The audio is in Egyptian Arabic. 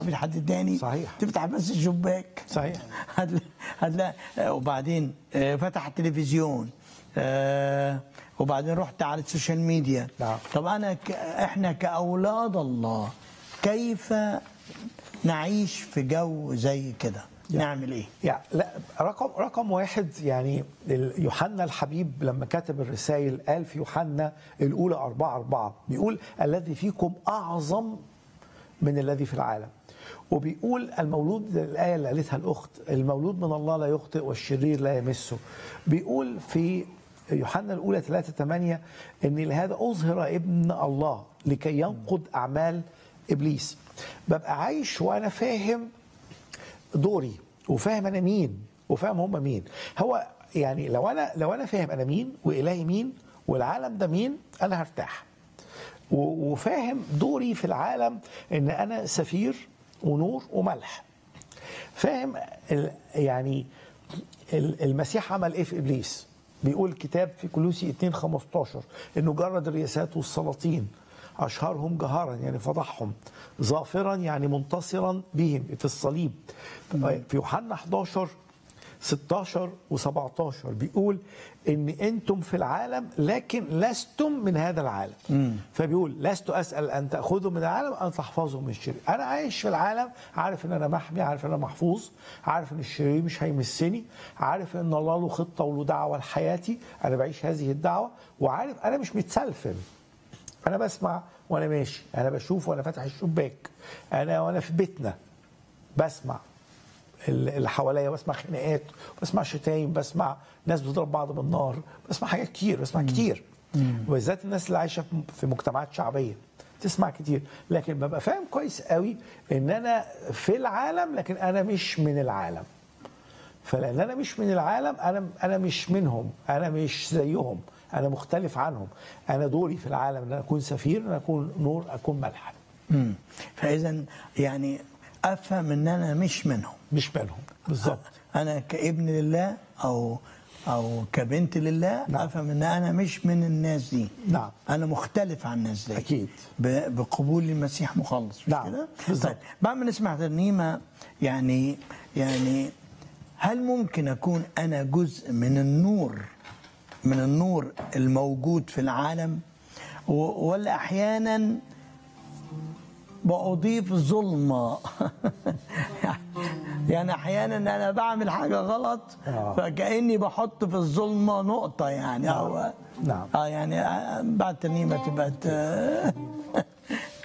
في حد تاني صحيح. تفتح بس الشباك صحيح. هتلاقي هتلاقي وبعدين آه، فتح التلفزيون آه، وبعدين رحت على السوشيال ميديا نعم. طب انا ك... احنا كاولاد الله كيف نعيش في جو زي كده نعمل ايه يعني لا رقم رقم واحد يعني ال- يوحنا الحبيب لما كتب الرسائل قال في يوحنا الاولى أربعة أربعة بيقول الذي فيكم اعظم من الذي في العالم وبيقول المولود الايه اللي قالتها الاخت المولود من الله لا يخطئ والشرير لا يمسه بيقول في يوحنا الاولى 3 8 ان لهذا اظهر ابن الله لكي ينقض اعمال ابليس ببقى عايش وانا فاهم دوري وفاهم انا مين وفاهم هم مين هو يعني لو انا لو انا فاهم انا مين والهي مين والعالم ده مين انا هرتاح و- وفاهم دوري في العالم ان انا سفير ونور وملح فاهم ال- يعني ال- المسيح عمل ايه في ابليس بيقول الكتاب في كلوسي 2 15 انه جرد الرياسات والسلاطين اشهرهم جهارا يعني فضحهم ظافرا يعني منتصرا بهم في الصليب في يوحنا 11 16 و17 بيقول ان انتم في العالم لكن لستم من هذا العالم فبيقول لست اسال ان تاخذوا من العالم ان تحفظوا من الشرير انا عايش في العالم عارف ان انا محمي عارف ان انا محفوظ عارف ان الشرير مش هيمسني عارف ان الله له خطه وله دعوه لحياتي انا بعيش هذه الدعوه وعارف انا مش متسلفن انا بسمع وانا ماشي انا بشوف وانا فاتح الشباك انا وانا في بيتنا بسمع اللي حواليا بسمع خناقات بسمع شتايم بسمع ناس بتضرب بعض بالنار بسمع حاجات كتير بسمع كتير وبالذات الناس اللي عايشه في مجتمعات شعبيه تسمع كتير لكن ببقى فاهم كويس قوي ان انا في العالم لكن انا مش من العالم فلان انا مش من العالم انا انا مش منهم انا مش زيهم انا مختلف عنهم انا دوري في العالم ان انا اكون سفير ان أنا اكون نور اكون ملح مم. فاذا يعني افهم ان انا مش منهم مش منهم بالظبط انا كابن لله او او كبنت لله نعم. افهم ان انا مش من الناس دي نعم. انا مختلف عن الناس دي أكيد. ب- بقبول المسيح مخلص مش نعم. كده بالظبط. طيب بعد ما نسمع ترنيمه يعني يعني هل ممكن اكون انا جزء من النور من النور الموجود في العالم و- ولا احيانا بأضيف ظلمة يعني أحيانا أنا بعمل حاجة غلط آه. فكأني بحط في الظلمة نقطة يعني أو نعم. آه يعني آه، بعد ترنيمة تبقى ت-